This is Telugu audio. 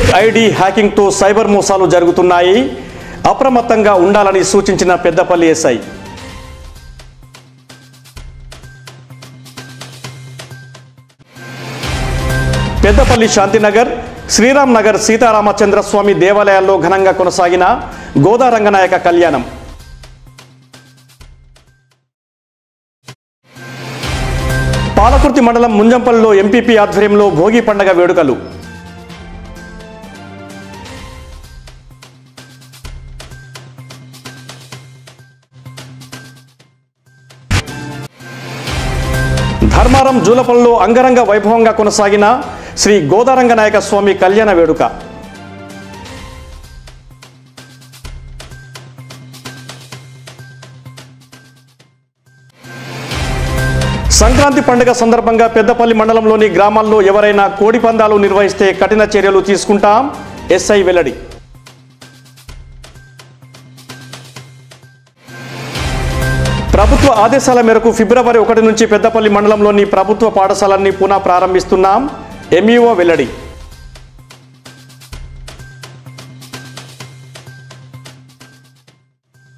ఫేక్ ఐడి హ్యాకింగ్తో సైబర్ మోసాలు జరుగుతున్నాయి అప్రమత్తంగా ఉండాలని సూచించిన పెద్దపల్లి ఎస్ఐ పెద్దపల్లి శాంతినగర్ శ్రీరామ్ నగర్ సీతారామచంద్ర స్వామి దేవాలయాల్లో ఘనంగా కొనసాగిన గోదారంగనాయక కళ్యాణం పాలకుర్తి మండలం ముంజంపల్లిలో ఎంపీపీ ఆధ్వర్యంలో భోగి పండగ వేడుకలు ధర్మారం జూలపల్లిలో అంగరంగ వైభవంగా కొనసాగిన శ్రీ గోదారంగ నాయక స్వామి కళ్యాణ వేడుక సంక్రాంతి పండుగ సందర్భంగా పెద్దపల్లి మండలంలోని గ్రామాల్లో ఎవరైనా కోడి పందాలు నిర్వహిస్తే కఠిన చర్యలు తీసుకుంటాం ఎస్ఐ వెల్లడి ప్రభుత్వ ఆదేశాల మేరకు ఫిబ్రవరి ఒకటి నుంచి పెద్దపల్లి మండలంలోని ప్రభుత్వ పాఠశాలల్ని పునః ప్రారంభిస్తున్నాం ఎంఈఓ వెల్లడి